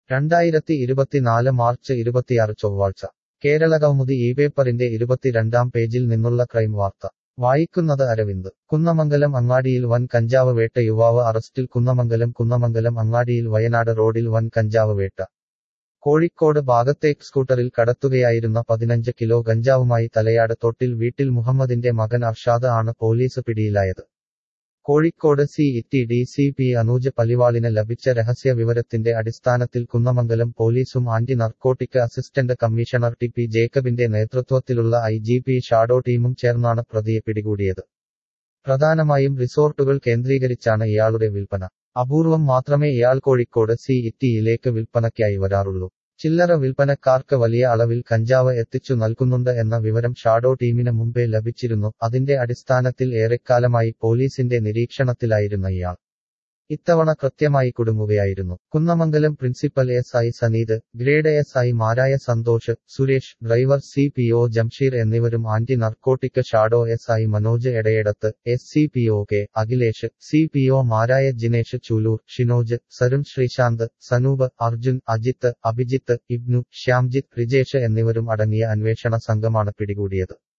രണ്ടായിരത്തി ഇരുപത്തിനാല് മാർച്ച് ഇരുപത്തിയാറ് ചൊവ്വാഴ്ച കേരള കൗമുദി ഈ പേപ്പറിന്റെ ഇരുപത്തിരണ്ടാം പേജിൽ നിന്നുള്ള ക്രൈം വാർത്ത വായിക്കുന്നത് അരവിന്ദ് കുന്നമംഗലം അങ്ങാടിയിൽ വൻ കഞ്ചാവ് വേട്ട യുവാവ് അറസ്റ്റിൽ കുന്നമംഗലം കുന്നമംഗലം അങ്ങാടിയിൽ വയനാട് റോഡിൽ വൻ കഞ്ചാവ് വേട്ട കോഴിക്കോട് ഭാഗത്തേക്ക് സ്കൂട്ടറിൽ കടത്തുകയായിരുന്ന പതിനഞ്ച് കിലോ ഗഞ്ചാവുമായി തലയാട് തൊട്ടിൽ വീട്ടിൽ മുഹമ്മദിന്റെ മകൻ അർഷാദ് ആണ് പോലീസ് പിടിയിലായത് Kozhikode city D C P Anuj പലിവാളിന് ലഭിച്ച രഹസ്യ വിവരത്തിന്റെ അടിസ്ഥാനത്തിൽ കുന്നമംഗലം പോലീസും anti narcotic assistant commissioner T P ജേക്കബിന്റെ നേതൃത്വത്തിലുള്ള ഐ ജി പി ഷാഡോ ടീമും ചേർന്നാണ് പ്രതിയെ പിടികൂടിയത് പ്രധാനമായും റിസോർട്ടുകൾ കേന്ദ്രീകരിച്ചാണ് ഇയാളുടെ വിൽപ്പന അപൂർവം മാത്രമേ ഇയാൾ കോഴിക്കോട് സി ഇറ്റിയിലേക്ക് വിൽപ്പനയ്ക്കായി വരാറുള്ളൂ ചില്ലറ വിൽപ്പനക്കാർക്ക് വലിയ അളവിൽ കഞ്ചാവ് എത്തിച്ചു നൽകുന്നുണ്ട് എന്ന വിവരം ഷാഡോ ടീമിന് മുമ്പേ ലഭിച്ചിരുന്നു അതിന്റെ അടിസ്ഥാനത്തിൽ ഏറെക്കാലമായി പോലീസിന്റെ നിരീക്ഷണത്തിലായിരുന്ന ഇയാൾ ഇത്തവണ കൃത്യമായി കുടുങ്ങുകയായിരുന്നു Kunnamangalam principal S I Saneeth grade S I മാരായ Santhosh Suresh driver C P O Jamsheer എന്നിവരും anti narcotic shadow S I Manoj Edayedath S C P O K Akhilesh C P O മാരായ ജിനേഷ് ചൂലൂർ ഷിനോജ് സരുൺ ശ്രീശാന്ത് സനൂപ് അർജുൻ അജിത്ത് അഭിജിത്ത് ഇബ്നു ശ്യാംജിത്ത് റിജേഷ് എന്നിവരും അടങ്ങിയ അന്വേഷണ സംഘമാണ് പിടികൂടിയത്